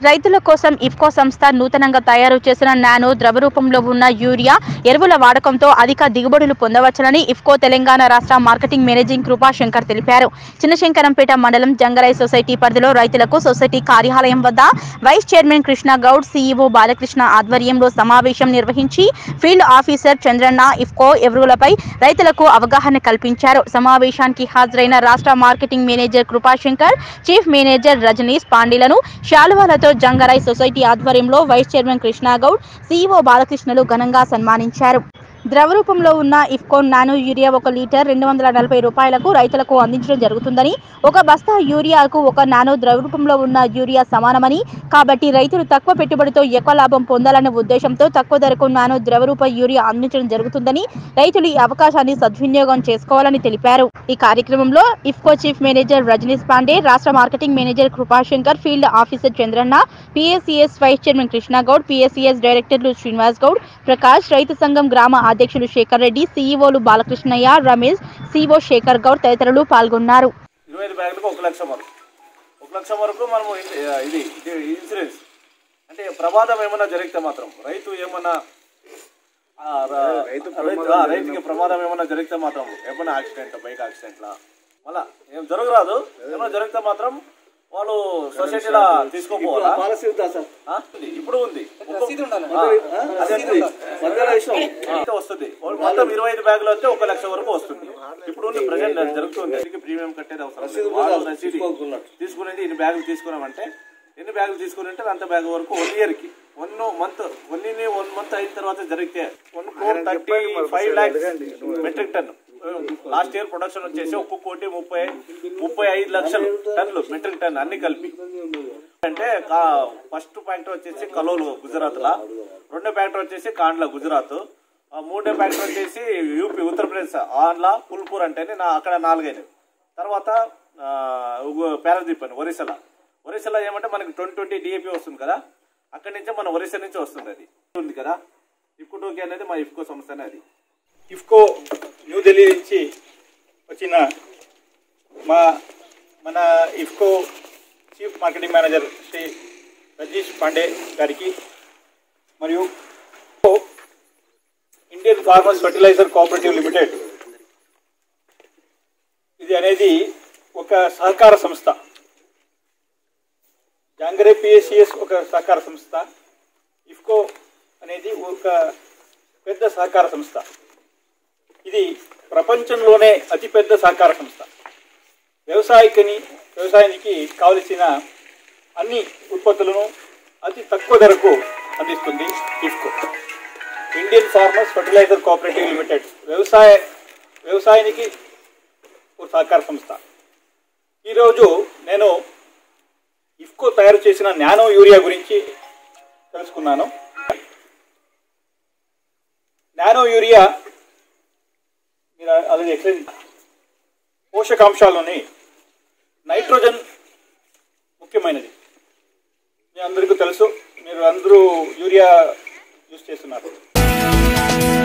రైతుల కోసం ఇఫ్కో సంస్థ నూతనంగా తయారు చేసిన నానో ద్రవ రూపంలో ఉన్న యూరియా ఎరువుల వాడకంతో అధిక దిగుబడులు పొందవచ్చునని ఇఫ్కో తెలంగాణ రాష్ట్ర మార్కెటింగ్ మేనేజింగ్ కృపాశంకర్ తెలిపారు చిన్నశంకరంపేట మండలం జంగరాయ్ సొసైటీ పరిధిలో రైతులకు సొసైటీ కార్యాలయం వద్ద vice chairman Krishna Goud CEO Balakrishna ఆధ్వర్యంలో సమావేశం నిర్వహించి ఫీల్డ్ ఆఫీసర్ చంద్రన్న ఇఫ్కో ఎరువులపై రైతులకు అవగాహన కల్పించారు సమావేశానికి హాజరైన రాష్ట్ర marketing manager Kripashankar chief manager Rajneesh పాండేలను శాలువాలతో జంగరాయ్ సొసైటీ ఆధ్వర్యంలో వైస్ చైర్మన్ కృష్ణాగౌడ్ సీఈఓ బాలకృష్ణలు ఘనంగా సన్మానించారు ద్రవ రూపంలో ఉన్న ఇఫ్కోన్ నానో యూరియా ఒక లీటర్ రెండు వందల నలభై రూపాయలకు రైతులకు అందించడం జరుగుతుందని ఒక బస్తా యూరియాకు ఒక నానో ద్రవ రూపంలో ఉన్న యూరియా సమానమని కాబట్టి రైతులు తక్కువ పెట్టుబడితో ఎక్కువ లాభం పొందాలనే ఉద్దేశంతో తక్కువ ధరకు నానో ద్రవ రూప యూరియా అందించడం జరుగుతుందని రైతులు ఈ అవకాశాన్ని సద్వినియోగం చేసుకోవాలని తెలిపారు ఈ కార్యక్రమంలో IFFCO chief manager Rajneesh Pandey రాష్ట్ర marketing manager Kripashankar field officer Chandranna PSCS vice chairman Krishnagoud PSCS డైరెక్టర్లు శ్రీనివాస్ గౌడ్ ప్రకాష్ రైతు సంఘం గ్రామ అధ్యక్షులు శేఖర్ రెడ్డి సీఈఓలు బాలకృష్ణయ్య రమేష్ సీఓ శేఖర్ గౌడ్ తదితరులు పాల్గొన్నారు ఇరవై ఐదు బ్యాగులకు ఒక లక్ష వరకు ఒక లక్ష వరకు మనము ఇన్- ఇది ఇది ఇన్సూరెన్స్ అంటే ప్రమాదం ఏమన్నా జరిగితే మాత్రం రైతు ఏమన్నా ఆ, ర- రైతు ఆ, రైతుకి ప్రమాదం ఏమన్నా జరిగితే మాత్రం ఏమన్నా యాక్సిడెంట్ బైక్ యాక్సిడెంట్లా మళ్ళా ఏం జరగరాదు ఏమన్నా జరిగితే మాత్రం వాళ్ళు సొసైటీలో తీసుకోపోవాలా పాలసీ ఉందా సార్ ఆ? ఉంది. ఇప్పుడు ఉంది ఆ, అదే ఉంది. మధ్యలో విషయం అయితే వస్తుంది మొత్తం ఇరవై ఐదు బ్యాగులు వస్తే ఒక లక్ష వరకు వస్తుంది ఇప్పుడు ఉంది ప్రజెంట్ అది జరుగుతుంది దీనికి ప్రీమియం కట్టేది అవసరం లేదు. వాళ్ళు రసీదు తీసుకోకున్నట్టు. తీసుకునేది ఇన్ని బ్యాగులు తీసుకున్నామంటే ఎన్ని బ్యాగులు తీసుకుని ఉంటే అంత బ్యాగ్ వరకు వన్ ఇయర్ కి one month one one month అయిన తర్వాత జరిగితే one crore thirty five lakhs metric ton last year production వచ్చేసి ఒక్కొక్క కోటి ముప్పై ముప్పై ఐదు లక్షలు టన్నులు మెట్రిక్ టన్ అన్ని కలిపి అంటే ఫస్ట్ ఫ్యాక్టరీ వచ్చేసి కలోలు గుజరాత్ లా రెండో ఫ్యాక్టరీ వచ్చేసి కాండ్లా గుజరాత్ ఆ మూడో ఫ్యాక్టరీ వచ్చేసి యూపీ ఉత్తరప్రదేశ్ ఆంధ్ర పుల్పూర్ అంటేనే నా అక్కడ నాలుగైనవి తర్వాత పారాదీప్ అని ఒరిస్సాలో ఒరిస్సాలో ఏమంటే మనకి ట్వంటీ ట్వంటీ డిఏపి వస్తుంది కదా అక్కడి నుంచే మన ఒరిస్సా నుంచి వస్తుంది అది ఉంది కదా ఇఫ్కో టోకి అనేది మా ఇఫ్కో సంస్థనే అది ఇఫ్కో న్యూఢిల్లీ నుంచి వచ్చిన మా మన IFFCO chief marketing manager Shri Rajeesh Pandey గారికి మరియు Indian farmers fertiliser cooperative limited ఇది అనేది ఒక సహకార సంస్థ జాంగరే పిఎస్సిఎస్ ఒక సహకార సంస్థ ఇఫ్కో అనేది ఒక పెద్ద సహకార సంస్థ ఇది ప్రపంచంలోనే అతిపెద్ద సహకార సంస్థ వ్యవసాయకని వ్యవసాయానికి కావలసిన అన్ని ఉత్పత్తులను అతి తక్కువ ధరకు అందిస్తుంది IFFCO Indian farmers fertiliser cooperative limited వ్యవసాయ వ్యవసాయానికి ఒక సహకార సంస్థ ఈరోజు నేను ఇఫ్కో తయారు చేసిన నానో యూరియా గురించి తెలుసుకున్నాను నానో యూరియా మీరు ఆల్రెడీ ఎక్స్ప్లెయిన్ పోషకాంశాలని నైట్రోజన్ ముఖ్యమైనది మీ అందరికీ తెలుసు మీరు అందరూ యూరియా యూజ్ చేస్తున్నారు